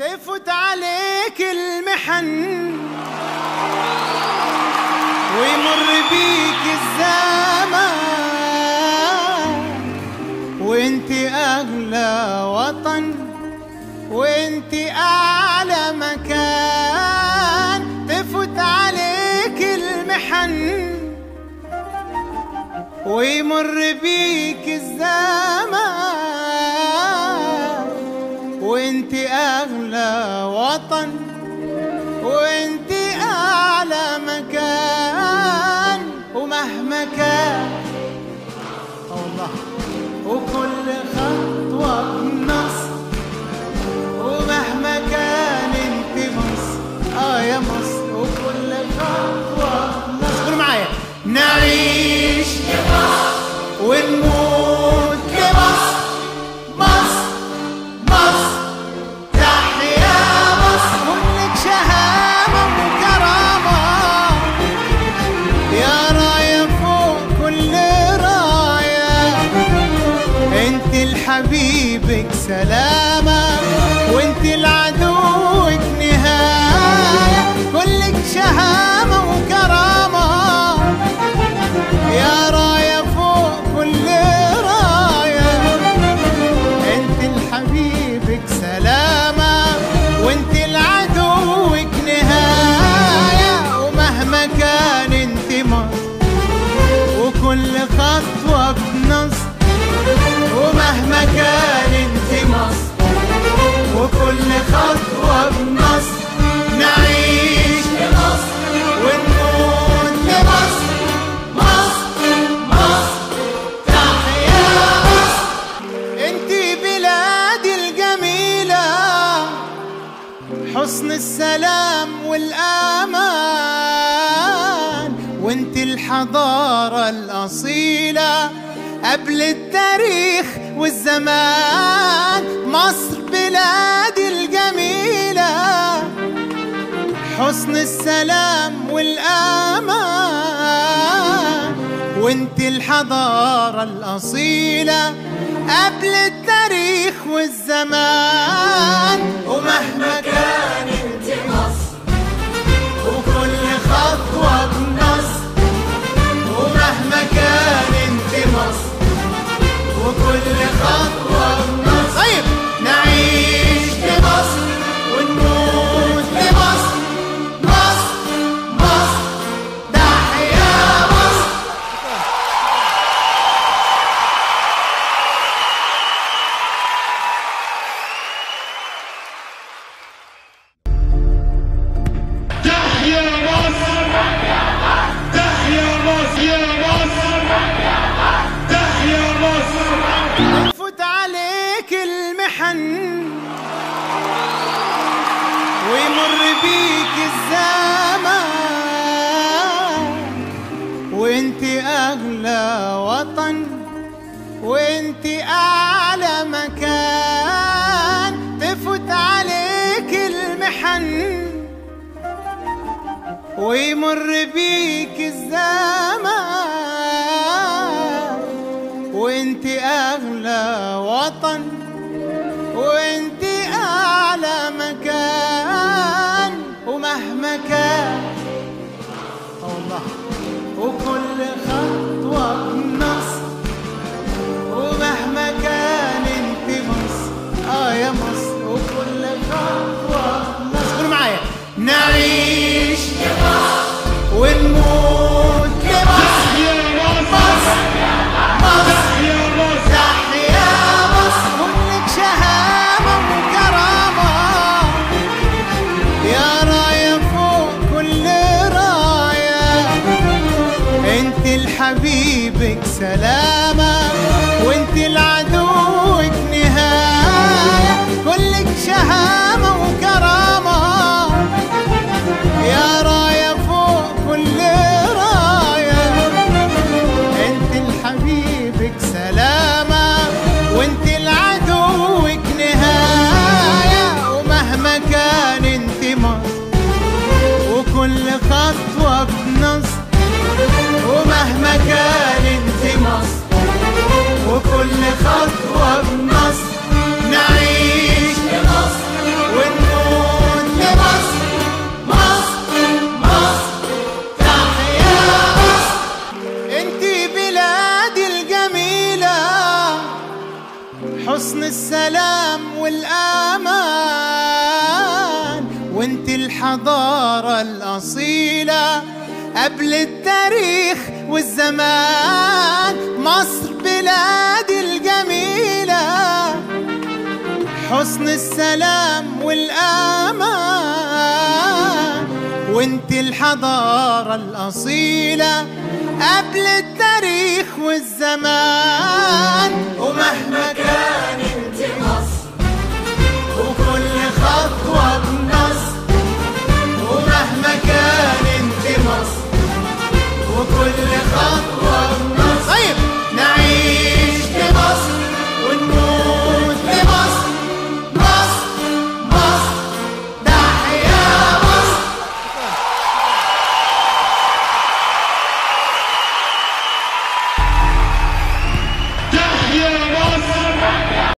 تفوت عليك المحن ويمر بيك الزمان وانت اغلى وطن وانت اعلى مكان تفوت عليك المحن ويمر بيك الزمان وانت اغلى وطن وانت اعلى مكان ومهما كان الله وكل خطوه بنصر ومهما كان انت مصر اه يا مصر وكل خطوه بنصر قولوا معايا نعيش ونموت لمصر مصر مصر تحيا مصر كلك شهامة وكرامة يا راية فوق كل راية انت لحبيبك سلامة وانت لعدوك نهاية كلك شهامة وكرامة يا راية فوق كل راية انت لحبيبك سلامة وانت لعدوك نهاية ومهما كان انت مصر وكل خطوة بنصر ومهما كان انت مصر وكل خطوة بنصر نعيش لمصر ونموت لمصر مصر مصر تحيا مصر انت بلادي الجميلة حسن السلام والأمان وانت الحضارة الأصيلة قبل التاريخ والزمان مصر بلادي الجميلة حسن السلام والأمان وانت الحضارة الأصيلة قبل التاريخ والزمان ومهما كان انت مصر وكل خطوة بنصر ومهما كان انت مصر وكل خطوة بنصر طيب نعيش لمصر ونموت لمصر مصر مصر تحيا مصر تحيا مصر تحيا مصر يا مصر تحيا مصر تفوت عليك المحن ويمر بيك الزمان وانت اغلى وطن وانت اعلى مكان تفوت عليك المحن ويمر بيك الزمان وانت اغلى وطن وانت اعلى مكان ومهما كان الله وكل خطوه بنصر ومهما كان انت مصر اه يا مصر وكل خطوه بنصر قولوا معايا نعيش ونموت لمصر تحيا مصر مصر مصر تحيا مصر تحيا مصر كلك شهامة وكرامة يا راية فوق كل راية انت لحبيبك سلامة وانت لعدوك نهاية كلك شهامة وكرامة يا راية فوق كل راية انت لحبيبك سلامة وانت لعدوك نهاية ومهما كان انت مصر وكل خطوة بنصر ومهما كان انت مصر السلام والأمان وانت الحضارة الأصيلة قبل التاريخ والزمان مصر بلادي الجميلة حسن السلام والأمان وانت الحضارة الأصيلة قبل التاريخ والزمان ومهما كان